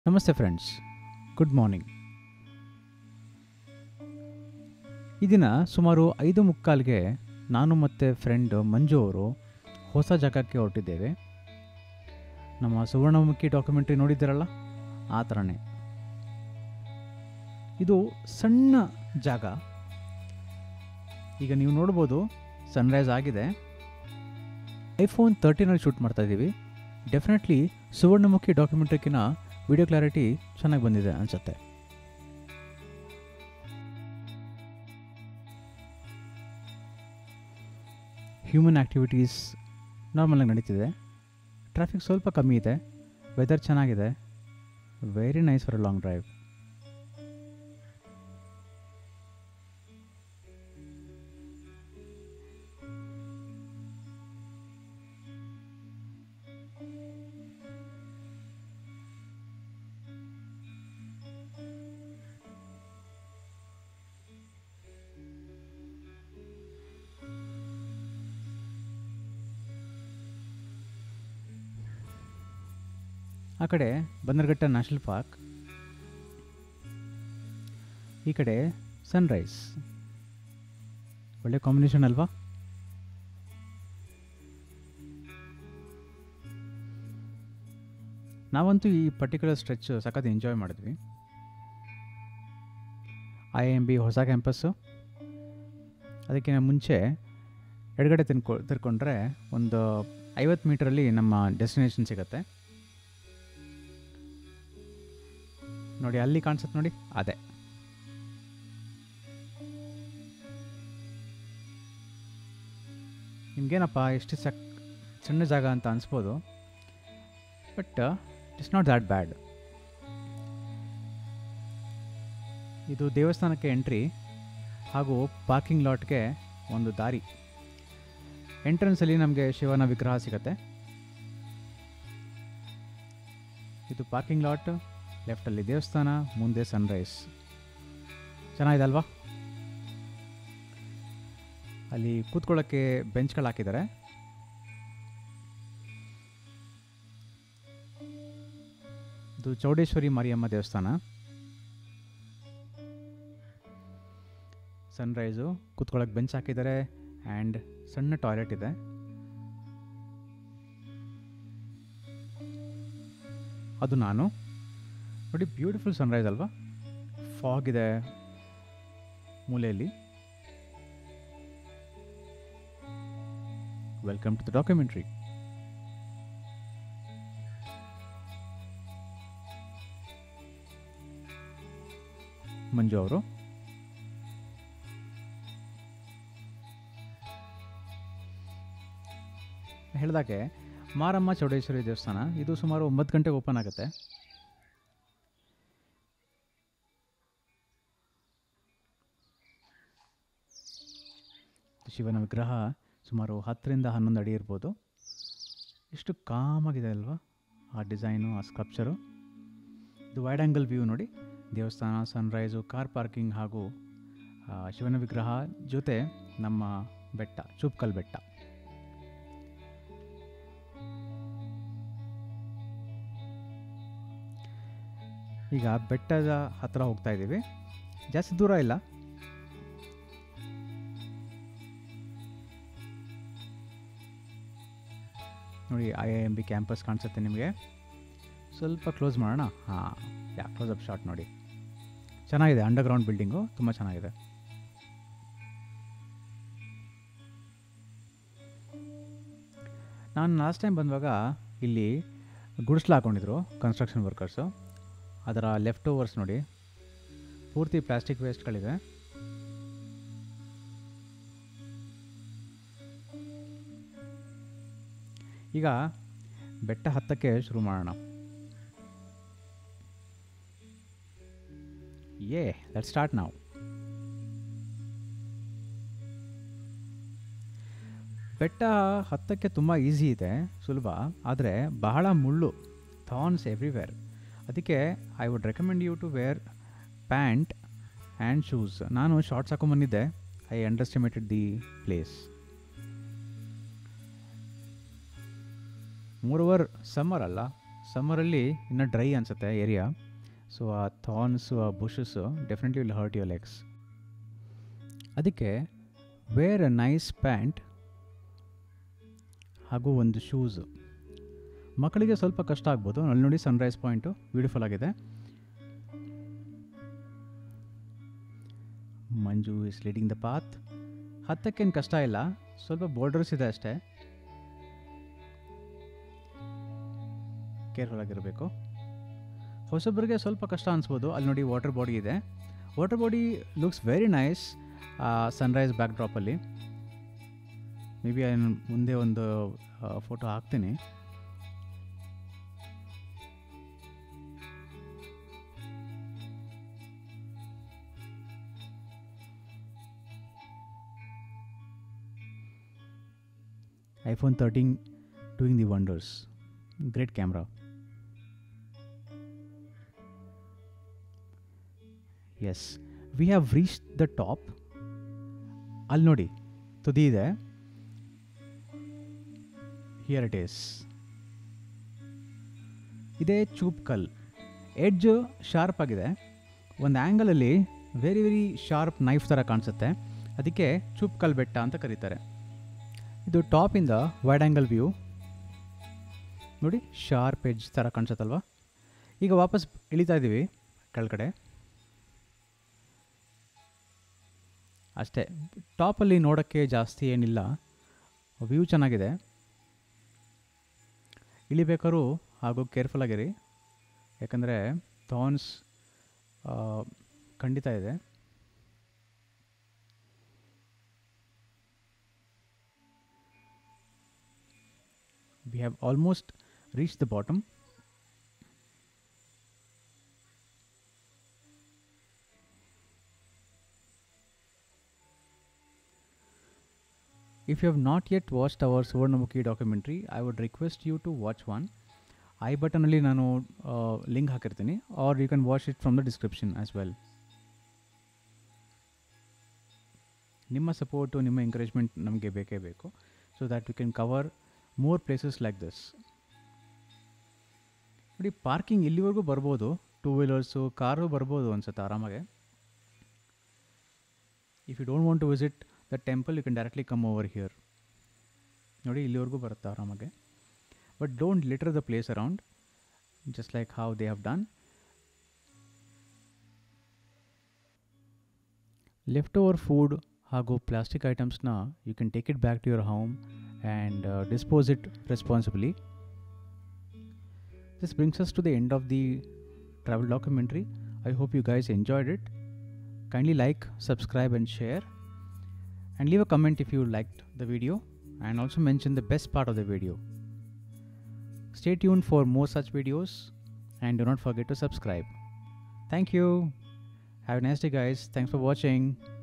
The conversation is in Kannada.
ನಮಸ್ತೆ ಫ್ರೆಂಡ್ಸ್ ಗುಡ್ ಮಾರ್ನಿಂಗ್ ಈ ದಿನ ಸುಮಾರು ಐದು ಮುಕ್ಕಾಲ್ಗೆ ನಾನು ಮತ್ತು ಫ್ರೆಂಡ್ ಮಂಜು ಅವರು ಹೊಸ ಜಾಗಕ್ಕೆ ಹೊರಟಿದ್ದೇವೆ ನಮ್ಮ ಸುವರ್ಣಮುಖಿ ಡಾಕ್ಯುಮೆಂಟ್ರಿ ನೋಡಿದ್ದೀರಲ್ಲ ಆ ಥರನೇ ಇದು ಸಣ್ಣ ಜಾಗ ಈಗ ನೀವು ನೋಡ್ಬೋದು ಸನ್ರೈಸ್ ಆಗಿದೆ ಐಫೋನ್ ತರ್ಟೀನಲ್ಲಿ ಶೂಟ್ ಮಾಡ್ತಾ ಇದ್ದೀವಿ ಡೆಫಿನೆಟ್ಲಿ ಸುವರ್ಣಮುಖಿ ಡಾಕ್ಯುಮೆಂಟ್ರಿಕಿನ ವಿಡಿಯೋ ಕ್ಲಾರಿಟಿ ಚೆನ್ನಾಗಿ ಬಂದಿದೆ ಅನಿಸುತ್ತೆ ಹ್ಯೂಮನ್ ಆ್ಯಕ್ಟಿವಿಟೀಸ್ ನಾರ್ಮಲಾಗಿ ನಡೀತಿದೆ ಟ್ರಾಫಿಕ್ ಸ್ವಲ್ಪ ಕಮ್ಮಿ ಇದೆ ವೆದರ್ ಚೆನ್ನಾಗಿದೆ very nice for a long drive ಆ ಕಡೆ ಬನ್ನರ್ಘಟ್ಟ ನ್ಯಾಷನಲ್ ಪಾರ್ಕ್ ಈ ಕಡೆ ಸನ್ರೈಸ್ ಒಳ್ಳೆ ಕಾಂಬಿನೇಷನ್ ಅಲ್ವಾ ನಾವಂತೂ ಈ ಪರ್ಟಿಕ್ಯುಲರ್ ಸ್ಟ್ರೆಚ್ ಸಖತ್ ಎಂಜಾಯ್ ಮಾಡಿದ್ವಿ ಐ ಎಮ್ ಬಿ ಹೊಸ ಕ್ಯಾಂಪಸ್ಸು ಅದಕ್ಕಿಂತ ಮುಂಚೆ ಎಡಗಡೆ ತಿನ್ಕೊ ತಿರ್ಕೊಂಡ್ರೆ ಒಂದು ಐವತ್ತು ಮೀಟ್ರಲ್ಲಿ ನಮ್ಮ ಡೆಸ್ಟಿನೇಷನ್ ಸಿಗುತ್ತೆ ನೋಡಿ ಅಲ್ಲಿ ಕಾಣಿಸುತ್ತೆ ನೋಡಿ ಅದೇ ನಿಮ್ಗೇನಪ್ಪ ಎಷ್ಟು ಸಕ್ ಸಣ್ಣ ಜಾಗ ಅಂತ ಅನಿಸ್ಬೋದು but it's not that bad ಇದು ದೇವಸ್ಥಾನಕ್ಕೆ ಎಂಟ್ರಿ ಹಾಗೂ ಪಾರ್ಕಿಂಗ್ ಲಾಟ್ಗೆ ಒಂದು ದಾರಿ ಎಂಟ್ರೆನ್ಸಲ್ಲಿ ನಮಗೆ ಶಿವನ ವಿಗ್ರಹ ಸಿಗುತ್ತೆ ಇದು ಪಾರ್ಕಿಂಗ್ ಲಾಟ್ ಲೆಫ್ಟಲ್ಲಿ ದೇವಸ್ಥಾನ ಮುಂದೆ ಸನ್ರೈಸ್ ಚೆನ್ನಾಗಿದೆ ಅಲ್ವಾ ಅಲ್ಲಿ ಕೂತ್ಕೊಳ್ಳೋಕ್ಕೆ ಬೆಂಚ್ಗಳು ಹಾಕಿದ್ದಾರೆ ಇದು ಚೌಡೇಶ್ವರಿ ಮಾರಿಯಮ್ಮ ದೇವಸ್ಥಾನ ಸನ್ರೈಸು ಕೂತ್ಕೊಳ್ಳೋಕೆ ಬೆಂಚ್ ಹಾಕಿದ್ದಾರೆ ಆ್ಯಂಡ್ ಸಣ್ಣ ಟಾಯ್ಲೆಟ್ ಇದೆ ಅದು ನಾನು ನೋಡಿ ಬ್ಯೂಟಿಫುಲ್ ಸನ್ರೈಸ್ ಅಲ್ವಾ ಫಾಗ್ ಇದೆ ಮೂಲೆಯಲ್ಲಿ welcome to the documentary Manju ಅವರು ಹೇಳಿದಾಗೆ ಮಾರಮ್ಮ ಚೌಡೇಶ್ವರಿ ದೇವಸ್ಥಾನ ಇದು ಸುಮಾರು ಒಂಬತ್ತು ಗಂಟೆಗೆ ಓಪನ್ ಆಗುತ್ತೆ ಶಿವನ ವಿಗ್ರಹ ಸುಮಾರು ಹತ್ತರಿಂದ ಹನ್ನೊಂದು ಅಡಿ ಇರ್ಬೋದು ಎಷ್ಟು ಕಾಮಾಗಿದೆ ಅಲ್ವಾ ಆ ಡಿಸೈನು ಆ ಸ್ಕಲ್ಪ್ಚರು ಇದು ವೈಡ್ ಆ್ಯಂಗಲ್ ವ್ಯೂ ನೋಡಿ ದೇವಸ್ಥಾನ ಸನ್ರೈಸು ಕಾರ್ ಪಾರ್ಕಿಂಗ್ ಹಾಗೂ ಆ, ಶಿವನ ವಿಗ್ರಹ ಜೊತೆ ನಮ್ಮ ಬೆಟ್ಟ ಚೂಪ್ಕಲ್ ಬೆಟ್ಟ ಈಗ ಬೆಟ್ಟದ ಹತ್ರ ಹೋಗ್ತಾ ಇದ್ದೀವಿ ಜಾಸ್ತಿ ದೂರ ಇಲ್ಲ ನೋಡಿ I I M B campus ಕಾಣಿಸುತ್ತೆ ನಿಮಗೆ ಸ್ವಲ್ಪ ಕ್ಲೋಸ್ ಮಾಡೋಣ ಹಾಂ ಯಾ ಕ್ಲೋಸ್ ಅಪ್ ಶಾಟ್ ನೋಡಿ ಚೆನ್ನಾಗಿದೆ ಅಂಡರ್ಗ್ರೌಂಡ್ ಬಿಲ್ಡಿಂಗು ತುಂಬ ಚೆನ್ನಾಗಿದೆ ನಾನು ಲಾಸ್ಟ್ ಟೈಮ್ ಬಂದಾಗ ಇಲ್ಲಿ ಗುಡಿಸ್ಲು ಹಾಕೊಂಡಿದ್ರು ಕನ್ಸ್ಟ್ರಕ್ಷನ್ ವರ್ಕರ್ಸು ಅದರ ಲೆಫ್ಟ್ ಓವರ್ಸ್ ನೋಡಿ ಪೂರ್ತಿ ಪ್ಲಾಸ್ಟಿಕ್ ವೇಸ್ಟ್ಗಳಿದೆ ಈಗ ಬೆಟ್ಟ ಹತ್ತಕ್ಕೆ ಶುರು ಮಾಡೋಣ ಯೇ ಲೆಟ್ ಸ್ಟಾರ್ಟ್ ನಾವು ಬೆಟ್ಟ ಹತ್ತಕ್ಕೆ ತುಂಬ ಈಸಿ ಇದೆ ಸುಲಭ ಆದರೆ ಬಹಳ ಮುಳ್ಳು ಥಾನ್ಸ್ ಎವ್ರಿವೇರ್ ಅದಕ್ಕೆ I would recommend you to wear pant and shoes ನಾನು ಶಾರ್ಟ್ಸ್ ಹಾಕೊಂಬಂದಿದ್ದೆ I underestimated the place moreover summer ಅಲ್ಲ ಸಮ್ಮರಲ್ಲಿ ಇನ್ನೂ ಡ್ರೈ ಅನಿಸುತ್ತೆ ಏರಿಯಾ ಸೊ ಆ ಥಾರ್ನ್ಸು ಆ bushes definitely will hurt your legs ಅದಕ್ಕೆ ವೇರ್ ಅ ನೈಸ್ ಪ್ಯಾಂಟ್ ಹಾಗೂ ಒಂದು ಶೂಸು ಮಕ್ಕಳಿಗೆ ಸ್ವಲ್ಪ ಕಷ್ಟ ಆಗ್ಬೋದು ಅಲ್ಲಿ ನೋಡಿ ಸನ್ರೈಸ್ ಪಾಯಿಂಟು ಬ್ಯೂಟಿಫುಲ್ ಆಗಿದೆ Manju is leading the path ಹತ್ತಕ್ಕೇನು ಕಷ್ಟ ಇಲ್ಲ ಸ್ವಲ್ಪ ಬೋರ್ಡರ್ಸ್ ಇದೆ ಅಷ್ಟೇ ಕೇರ್ಫುಲ್ ಆಗಿರಬೇಕು ಹೊಸಬ್ರಿಗೆ ಸ್ವಲ್ಪ ಕಷ್ಟ ಅನಿಸ್ಬೋದು ಅಲ್ಲಿ ನೋಡಿ ವಾಟರ್ ಬಾಡಿ ಇದೆ water body looks very nice sunrise back ಡ್ರಾಪಲ್ಲಿ ಮೇ ಬಿ ಮುಂದೆ ಒಂದು ಫೋಟೋ ಹಾಕ್ತೀನಿ iPhone 13 doing the wonders. Great camera. Yes, we have reached the top. ಅಲ್ಲಿ ನೋಡಿ ತುದಿ ಇದೆ ಹಿಯರ್ ಇಟ್ ಈಸ್ ಇದೇ ಚೂಪ್ ಕಲ್ ಎಡ್ಜ್ ಶಾರ್ಪ್ ಆಗಿದೆ ಒಂದು ಆ್ಯಂಗಲಲ್ಲಿ ವೆರಿ ವೆರಿ ಶಾರ್ಪ್ ನೈಫ್ ಥರ ಕಾಣಿಸುತ್ತೆ ಅದಕ್ಕೆ ಚೂಪ್ ಕಲ್ ಬೆಟ್ಟ ಅಂತ ಕರೀತಾರೆ ಇದು ಟಾಪಿಂದ ವೈಡ್ ಆ್ಯಂಗಲ್ ವ್ಯೂ ನೋಡಿ ಶಾರ್ಪ್ ಎಡ್ಜ್ ಥರ ಕಾಣಿಸುತ್ತಲ್ವಾ ಈಗ ವಾಪಸ್ ಇಳಿತಾ ಇದ್ದೀವಿ ಕೆಳಗಡೆ ಅಷ್ಟೇ ಟಾಪಲ್ಲಿ ನೋಡೋಕ್ಕೆ ಜಾಸ್ತಿ ಏನಿಲ್ಲ ವ್ಯೂ ಚೆನ್ನಾಗಿದೆ ಇಳಿಬೇಕಾದ್ರೂ ಹಾಗೂ ಕೇರ್ಫುಲ್ ಆಗಿರಿ ಯಾಕಂದರೆ ಥಾನ್ಸ್ ಖಂಡಿತ ಇದೆ we have almost reached the bottom if you have not yet watched our ಸುವರ್ಣಮುಖಿ documentary i would request you to watch one I ಬಟನಲ್ಲಿ ನಾನು ಲಿಂಕ್ ಹಾಕಿರ್ತೀನಿ or you can watch it from the description as well ನಿಮ್ಮ ಸಪೋರ್ಟು ನಿಮ್ಮ ಎಂಕರೇಜ್ಮೆಂಟ್ ನಮಗೆ ಬೇಕೇ ಬೇಕು so that we can cover more places like this ನೋಡಿ ಪಾರ್ಕಿಂಗ್ ಇಲ್ಲಿವರೆಗೂ ಬರ್ಬೋದು ಟೂ ವೀಲರ್ಸು ಕಾರು ಬರ್ಬೋದು ಅನ್ಸುತ್ತೆ ಆರಾಮಾಗೆ if you don't want to visit the temple you can directly come over here ನೋಡಿ ಇಲ್ಲಿವರೆಗೂ ಬರುತ್ತೆ ಆರಾಮಾಗೆ but don't litter the place around just like how they have done left over food ಹಾಗೂ ಪ್ಲಾಸ್ಟಿಕ್ ಐಟಮ್ಸ್ನ you can take it back to your home and uh, dispose it responsibly. This brings us to the end of the travel documentary. I hope you guys enjoyed it. Kindly like, subscribe, and share. And leave a comment if you liked the video and also mention the best part of the video. Stay tuned for more such videos and do not forget to subscribe. Thank you. Have a nice day, guys. Thanks for watching.